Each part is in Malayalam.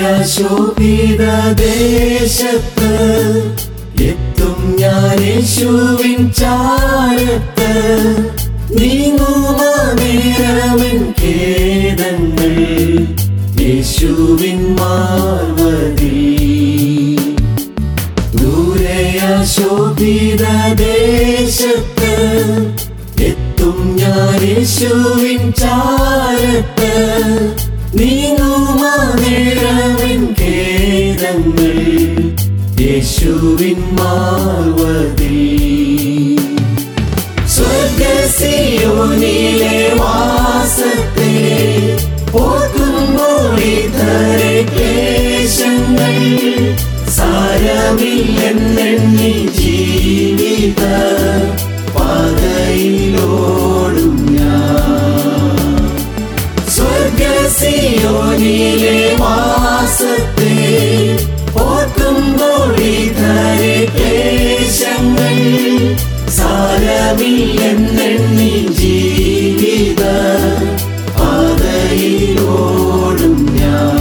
ശോഭിത ദേശത്ത് എത്തും ഞാൻ യേശുവിൻ ചാരത്ത് നീങ്ങുമാ നേരമിൻ ഖേദങ്ങൾ യേശുവിൻ മാർവതി ദൂരയ ശോഭിത ദേശത്ത് എത്തും ഞാൻ യേശുവിൻ ചാരത്ത് നീങ്ങുമാ നേരമിൻ ഖേദങ്ങൾ യേശുവിൻ മാർവതി സ്വർഗസിയോനിലെ വാസത്തെ ഓർക്കുമ്പോൾ ഇതരെ ക്ലേശങ്ങൾ സാരമില്ലെന്നെണ്ണി ജീവിത പാതയിലോടും ഞാൻ സ്വർഗസിയോനിലെ വാസത്തെ ഓർക്കുമ്പോൾ ഇതരെ ക്ലേശങ്ങൾ സാരമില്ലെന്നെണ്ണി ജീവിത പാതയിലോടും ഞാൻ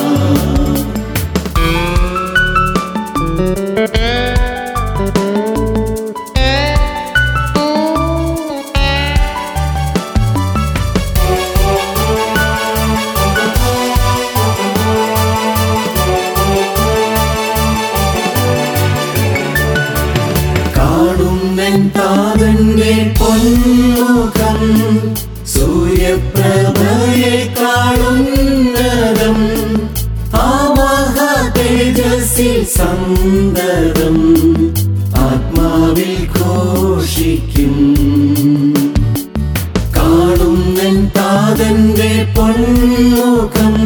കാണുന്നൻ താതന്റെ പൊന്മുഖം സൂര്യപ്രഭയെ കാണുന്നതും ആ മഹാ തേജസ്സിൽ സന്തതം ആത്മാവിൽ ഘോഷിക്കും കാണുന്നൻ താതന്റെ പൊന്മുഖം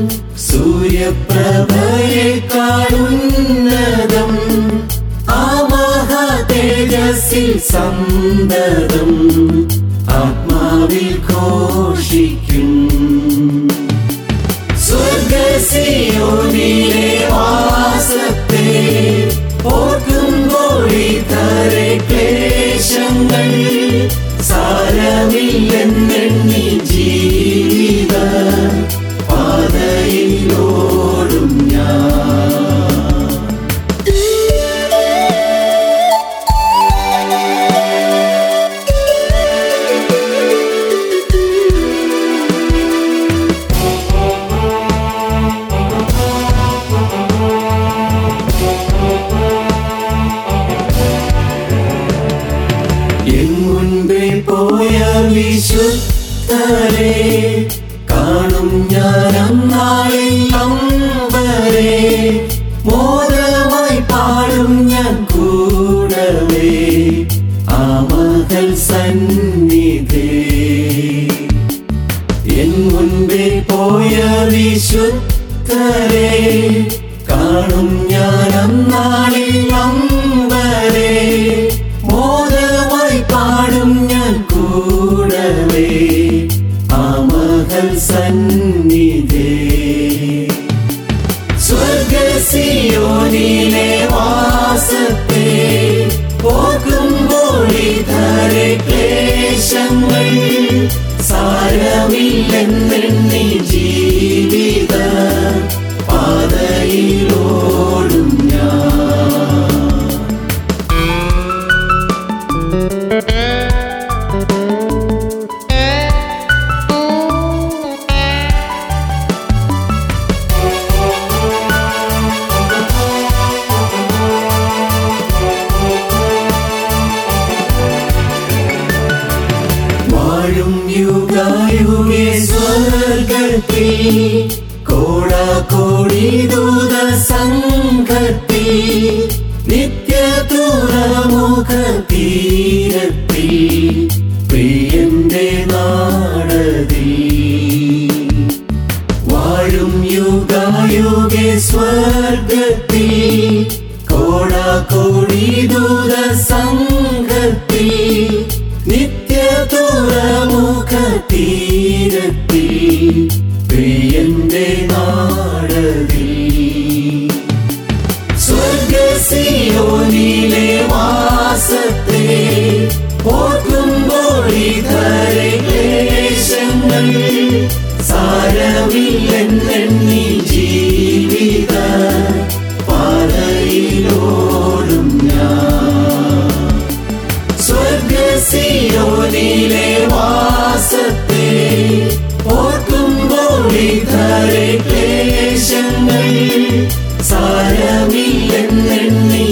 സൂര്യപ്രഭയെ കാണുന്നതും ആ മഹാ തേജസ്സിൽ സന്തതം ആത്മാവിൽ ഘോഷിക്കും സ്വർഗസിയോനിലെ വാസത്തെ ഓർക്കുമ്പോൾ ഇതരെ ക്ലേശങ്ങൾ സാരമില്ലെന്നെണ്ണി ജീവിത പാതയിലോടും ഞാൻ എൻ മുൻപേ പോയ വിശുദ്ധരെ കാണും ഞാൻ അന്നാളിൽ അമ്പരെ മോദമായി പാടും ഞാൻ കൂടവേ ആ മകൾ സന്നിധേ എൻ മുൻപേ പോയ വിശുദ്ധരെ കാണും ഞാൻ അന്നാളിൽ അമ്പരെ മോദമായി പാടും ഞാൻ കൂടവേ ആ മകൾ സന്നിധേ സ്വർഗസിയോനിലെ വാസത്തെ ഓർക്കുമ്പോൾ ഇതരെ ക്ലേശങ്ങൾ സാരമില്ലെന്നെണ്ണി ജീവിത പാതയിലോടും ഞാൻ വാഴും യുഗായുഗേ സ്വർഗത്തിൽ കോടാകോടി ദൂത സംഘത്തിൽ നിത്യ തുറമുഖ തീരത്തിൽ പ്രിയന്റെ നാടതി വാഴും യുഗായുഗേ സ്വർഗത്തിൽ കോടാകോടി ദൂത സംഘത്തിൽ നിത്യ തുറമുഖ തീരത്തിൽ പ്രിയന്റെ നാടതി സ്വർഗസിയോനിലെ വാസത്തെ ഓർക്കുമ്പോൾ ഇതരെ ക്ലേശങ്ങൾ സാരമില്ലെന്നെണ്ണി ജീവിത ഭാരമില്ലെന്നെണ്ണി